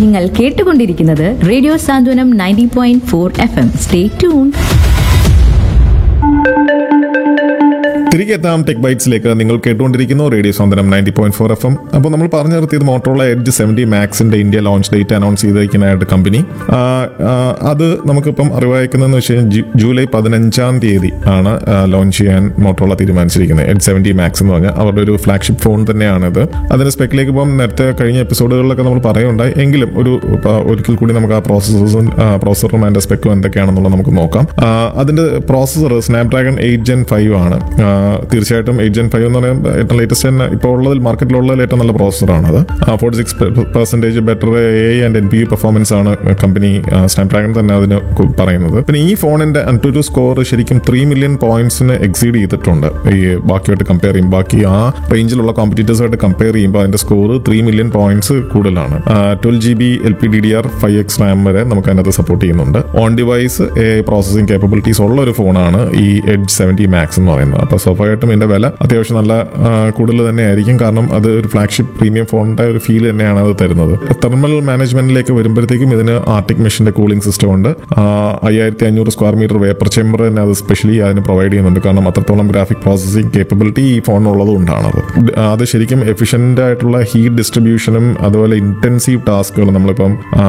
നിങ്ങൾ കേട്ടുകൊണ്ടിരിക്കുന്നത് radio Santhwanam ninety point four F M stay tune തിരികെ എത്താം ടെക് ബൈറ്റ്സിലേക്ക് നിങ്ങൾ കേട്ടുകൊണ്ടിരിക്കുന്നു radio Santhwanam ninety point four F M അപ്പോൾ നമ്മൾ പറഞ്ഞു നിർത്തിയത് മോട്ടോറോള എഡ്ജ് സെവൻറ്റി മാക്സിന്റെ ഇന്ത്യ ലോഞ്ച് ഡേറ്റ് അനൗൺസ് ചെയ്തിരിക്കുന്നതായിട്ട് കമ്പനി ആ, ആ, അത് നമുക്കിപ്പം അറിവായിരിക്കുന്നതെന്ന് വെച്ച് കഴിഞ്ഞാൽ ജൂ- ജൂലൈ പതിനഞ്ചാം തീയതി ആണ് ലോഞ്ച് ചെയ്യാൻ മോട്ടോറോള തീരുമാനിച്ചിരിക്കുന്നത് എഡ്ജ് സെവൻറ്റി മാക്സ് എന്ന് പറഞ്ഞാൽ അവരുടെ ഒരു ഫ്ലാഗ്ഷിപ്പ് ഫോൺ തന്നെയാണിത് അതിന്റെ സ്പെക്കിലേക്ക് ഇപ്പം നേരത്തെ കഴിഞ്ഞ എപ്പിസോഡുകളിലൊക്കെ നമ്മൾ പറയുണ്ടായി എങ്കിലും ഒരു ഇപ്പൊ ഒരിക്കൽ കൂടി നമുക്ക് ആ പ്രോസസ്സറും പ്രോസസറും അതിന്റെ സ്പെക്കും എന്തൊക്കെയാണെന്നുള്ളത് നമുക്ക് നോക്കാം ആ, അതിന്റെ processor Snapdragon eight gen five ആണ് ആ, തീർച്ചയായിട്ടും എയ്റ്റ് ജെൻ ഫൈവ് എന്ന് പറയുമ്പോൾ ഏറ്റവും ലേറ്റസ്റ്റ് തന്നെ ഇപ്പോൾ ഉള്ളതിൽ മാർക്കറ്റിലുള്ളതിൽ ഏറ്റവും നല്ല പ്രോസസ്സറാണ് അത് forty six percentage better A and N P U performance ആണ് കമ്പനി സ്നാപ്ഡ്രാഗൺ തന്നെ അതിന് കു- പറയുന്നത് പിന്നെ ഈ ഫോണിന്റെ അൻറ്റു സ്കോർ ശരിക്കും ത്രീ മില്യൺ പോയിന്റ്സിന് എക്സീഡ് ചെയ്തിട്ടുണ്ട് ഈ ബാക്കിയായിട്ട് കമ്പയർ ചെയ്യും ബാക്കി ആ റേഞ്ചിലുള്ള കോമ്പറ്റീറ്റേഴ്സായിട്ട് കമ്പയർ ചെയ്യുമ്പോൾ അതിന്റെ സ്കോർ ത്രീ മില്യൺ പോയിന്റ്സ് കൂടുതലാണ് twelve G B L P D D R five X RAM വരെ നമുക്ക് അതിനകത്ത് സപ്പോർട്ട് ചെയ്യുന്നുണ്ട് on device A processing capabilities ഉള്ള ഒരു ഫോണാണ് ഈ എഡ്ജ് സെവൻറ്റി മാക്സ് എന്ന് പറയുന്നത് അപ്പോൾ സ്വാഭാവികമായിട്ടും ഇതിന്റെ വില അത്യാവശ്യം നല്ല ആ, കൂടുതൽ തന്നെയായിരിക്കും കാരണം അത് ഒരു ഫ്ലാഗ്ഷിപ്പ് പ്രീമിയം ഫോണിന്റെ ഒരു ഫീൽ തന്നെയാണ് അത് തരുന്നത് തെർമൽ മാനേജ്മെന്റിലേക്ക് വരുമ്പോഴത്തേക്കും ഇതിന് ആർട്ടിക് മെഷീന്റെ കൂളിംഗ് സിസ്റ്റം ഉണ്ട് അയ്യായിരത്തി അഞ്ഞൂറ് സ്ക്വയർ മീറ്റർ വേപ്പർ ചേമ്പർ തന്നെ അത് സ്പെഷ്യലി അതിന് പ്രൊവൈഡ് ചെയ്യുന്നുണ്ട് കാരണം അത്രത്തോളം ഗ്രാഫിക് പ്രോസസിംഗ് കേപ്പബിലിറ്റി ഈ ഫോണിനുള്ളത് കൊണ്ടാണത് അത് ശരിക്കും എഫിഷ്യന്റ് ആയിട്ടുള്ള ഹീറ്റ് ഡിസ്ട്രിബ്യൂഷനും അതുപോലെ ഇന്റൻസീവ് ടാസ്കുകൾ നമ്മളിപ്പം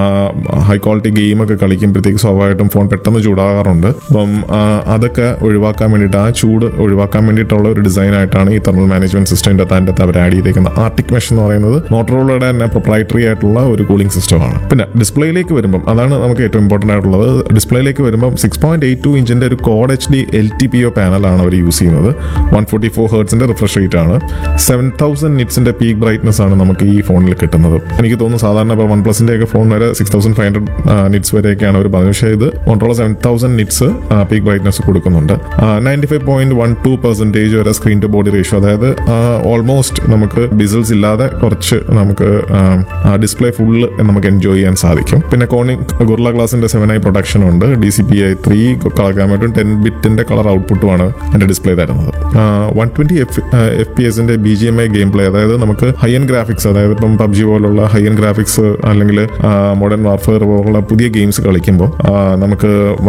ഹൈ ക്വാളിറ്റി ഗെയിം ഒക്കെ കളിക്കുമ്പോഴത്തേക്ക് സ്വാഭാവികമായിട്ടും ഫോൺ പെട്ടെന്ന് ചൂടാകാറുണ്ട് അപ്പം ആ, അതൊക്കെ ഒഴിവാക്കാൻ വേണ്ടിയിട്ട് ആ ചൂട് ഒഴിവാക്കാൻ വേണ്ടിയിട്ടുള്ള ഒരു ഡിസൈൻ ആയിട്ടാണ് ഈ തെർമൽ മാനേജ്മെന്റ് സിസ്റ്റത്തിന്റെ അതിൻ്റെ അകത്ത് അവർ ആഡ് ചെയ്തേക്കുന്നത് ആർട്ടിക് മെഷ് എന്ന് പറയുന്നത് മോട്ടറോളയുടെ തന്നെ പ്രൊപ്രൈറ്ററി ആയിട്ടുള്ള ഒരു കൂളിംഗ് സിസ്റ്റമാണ് പിന്നെ ഡിസ്പ്ലേയിലേക്ക് വരുമ്പം അതാണ് നമുക്ക് ഏറ്റവും ഇമ്പോർട്ടൻ്റ് ആയിട്ടുള്ളത് ഡിസ്പ്ലേയിലേക്ക് വരുമ്പം സിക്സ് പോയിന്റ് എയ്റ്റ് ടു ഇഞ്ചിന്റെ ഒരു quad H D L T P O പാനലാണ് അവർ യൂസ് ചെയ്യുന്നത് വൺ ഫോർട്ടി ഫോർ ഹേർട്സിന്റെ റിഫ്രഷ് റേറ്റ് ആണ് സെവൻ തൗസൻഡ് നിറ്റ്സിന്റെ പീക്ക് ബ്രൈറ്റ്നസ് ആണ് നമുക്ക് ഈ ഫോണിൽ കിട്ടുന്നത് എനിക്ക് തോന്നുന്നു സാധാരണ ഇപ്പോൾ വൺ പ്ലസിന്റെ ഒക്കെ ഫോൺ വരെ six thousand five hundred nits വരെയൊക്കെയാണ് അവർ പറഞ്ഞത് പക്ഷേ ഇത് Motorola seven thousand nits peak brightness കൊടുക്കുന്നുണ്ട് ninety five point one two percentage വരെ സ്ക്രീൻ ടു ബോഡി റേഷ്യോ അതായത് ഓൾമോസ്റ്റ് നമുക്ക് ബിസിൽസ് ഇല്ലാതെ കുറച്ച് നമുക്ക് ഡിസ്പ്ലേ ഫുള്ള് നമുക്ക് എൻജോയ് ചെയ്യാൻ സാധിക്കും പിന്നെ കോണിംഗ് ഗുർല ഗ്ലാസിന്റെ സെവൻ ഐ പ്രൊഡക്ഷൻ ഉണ്ട് D C P I three colour ഗാമറ്റും ടെൻ ബിറ്റിന്റെ കളർ ഔട്ട്പുട്ടുമാണ് എന്റെ ഡിസ്പ്ലേ തരുന്നത് one twenty F F P എസിന്റെ B G M I game play അതായത് നമുക്ക് ഹൈ എൻ ഗ്രാഫിക്സ് അതായത് ഇപ്പം പബ്ജി പോലുള്ള ഹൈ എൻ ഗ്രാഫിക്സ് അല്ലെങ്കിൽ മോഡേൺ വാർഫെയർ പോലുള്ള പുതിയ ഗെയിംസ് കളിക്കുമ്പോൾ നമുക്ക്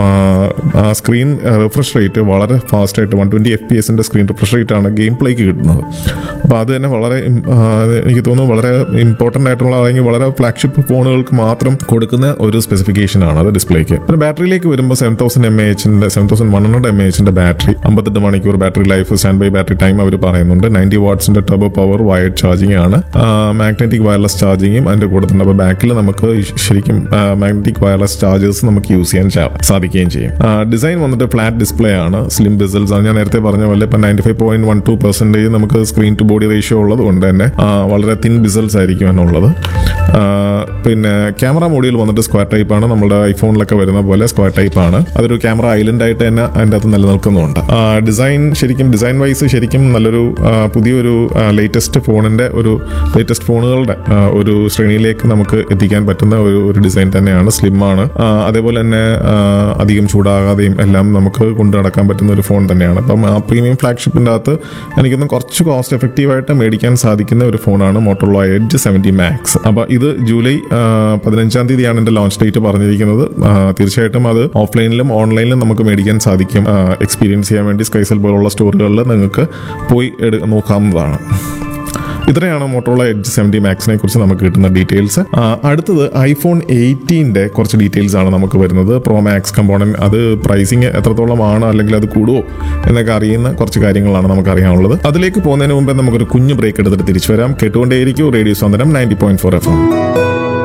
ആ സ്ക്രീൻ റിഫ്രഷ് റേറ്റ് വളരെ ഫാസ്റ്റ് ആയിട്ട് വൺ ട്വന്റി എഫ് പി എസിന്റെ സ്ക്രീൻ റിഫ്രഷ് റേറ്റ് ആണ് ഗെയിം പ്ലേക്ക് കിട്ടുന്നത് അപ്പോൾ അത് തന്നെ വളരെ ഇം- ആ, എനിക്ക് തോന്നുന്നു വളരെ ഇമ്പോർട്ടൻ്റ് ആയിട്ടുള്ള അല്ലെങ്കിൽ വളരെ ഫ്ലാഗ്ഷിപ്പ് ഫോണുകൾക്ക് മാത്രം കൊടുക്കുന്ന ഒരു സ്പെസിഫിക്കേഷൻ ആണ് അത് ഡിസ്പ്ലേക്ക് പിന്നെ ബാറ്ററിയിലേക്ക് വരുമ്പോൾ സെവൻ തൗസൻഡ് എം എച്ചിന്റെ seven thousand one hundred M എച്ചിന്റെ ബാറ്ററി അമ്പത്തെട്ട് മണിക്കൂർ battery life standby battery time അവർ പറയുന്നുണ്ട് നയൻറ്റി വാട്ട്സിന്റെ ടർബോ പവർ വയർഡ് ചാർജിങ് ആണ് മാഗ്നറ്റിക് വയർലെസ് ചാർജിങ്ങും അതിന്റെ കൂടെ തന്നെ അപ്പോൾ ബാക്കിൽ നമുക്ക് ശരിക്കും മാഗ്നറ്റിക് വയർലെസ് ചാർജേഴ്സ് നമുക്ക് യൂസ് ചെയ്യാൻ ചാ- സാധിക്കുകയും ചെയ്യും ഡിസൈൻ വന്നിട്ട് ഫ്ലാറ്റ് ഡിസ്പ്ലേ ആണ് സ്ലിം ബിസൽസ് ആണ് ഞാൻ നേരത്തെ പറഞ്ഞ പോലെ ഇപ്പം ninety five point one two percentage നമുക്ക് സ്ക്രീൻ ടു ബോഡി റേഷ്യോ ഉള്ളത് കൊണ്ട് തന്നെ ആ, വളരെ തിൻ ബിസൽസ് ആയിരിക്കും എന്നുള്ളത് ആ, പിന്നെ ക്യാമറ മോഡിയിൽ വന്നിട്ട് സ്ക്വയർ ടൈപ്പ് ആണ് നമ്മുടെ ഐഫോണിലൊക്കെ വരുന്ന പോലെ സ്ക്വയർ ടൈപ്പ് ആണ് അതൊരു ക്യാമറ ഐലൻഡ് ആയിട്ട് തന്നെ അതിൻ്റെ അകത്ത് നിലനിൽക്കുന്നുണ്ട് ഡിസൈൻ ശരിക്കും ഡിസൈൻ വൈസ് ശരിക്കും നല്ലൊരു ആ, പുതിയൊരു ലേറ്റസ്റ്റ് ഫോണിന്റെ ഒരു ലേറ്റസ്റ്റ് ഫോണുകളുടെ ആ, ഒരു ശ്രേണിയിലേക്ക് നമുക്ക് എത്തിക്കാൻ പറ്റുന്ന ഒരു ഒരു ഡിസൈൻ തന്നെയാണ് സ്ലിം ആണ് ആ, അതേപോലെ തന്നെ ആ, അധികം ചൂടാകാതെയും എല്ലാം നമുക്ക് കൊണ്ടു നടക്കാൻ പറ്റുന്ന ഒരു ഫോൺ തന്നെയാണ് അപ്പം ആ പ്രീമിയം ഫ്ലാഗ്ഷിപ്പിന്റെ അകത്ത് എനിക്കൊന്ന് കുറച്ച് കോസ്റ്റ് എഫക്റ്റീവ് ആയിട്ട് മേടിക്കാൻ സാധിക്കുന്ന ഒരു ഫോണാണ് മോട്ടോറോള എഡ്ജ് സെവൻറ്റി മാക്സ് അപ്പൊ ഇത് ജൂലൈ ആ, പതിനഞ്ചാം തീയതിയാണ് എന്റെ ലോഞ്ച് ഡേറ്റ് പറഞ്ഞിരിക്കുന്നത് ആ, തീർച്ചയായിട്ടും അത് ഓഫ്ലൈനിലും ഓൺലൈനിലും നമുക്ക് മേടിക്കാൻ സാധിക്കും എക്സ്പീരിയൻസ് ചെയ്യാൻ വേണ്ടി സ്കൈസൽ പോലുള്ള സ്റ്റോറുകളിൽ നിങ്ങൾക്ക് പോയി എടു നോക്കാവുന്നതാണ് ഇത്രയാണ് മോട്ടോറോള എഡ്ജ് സെവൻറ്റി മാക്സിനെ കുറിച്ച് നമുക്ക് കിട്ടുന്ന ഡീറ്റെയിൽസ് അടുത്തത് ഐഫോൺ എയ്റ്റീൻ്റെ കുറച്ച് ഡീറ്റെയിൽസ് ആണ് നമുക്ക് വരുന്നത് പ്രോ മാക്സ് കമ്പോണന്റ് അത് പ്രൈസിങ് എത്രത്തോളം ആണ് അല്ലെങ്കിൽ അത് കൂടുമോ എന്നൊക്കെ അറിയുന്ന കുറച്ച് കാര്യങ്ങളാണ് നമുക്ക് അറിയാനുള്ളത് അതിലേക്ക് പോകുന്നതിന് മുമ്പേ നമുക്കൊരു കുഞ്ഞു ബ്രേക്ക് എടുത്തിട്ട് തിരിച്ചു വരാം കേട്ടുകൊണ്ടേയിരിക്കും radio Santhwanam ninety point four F M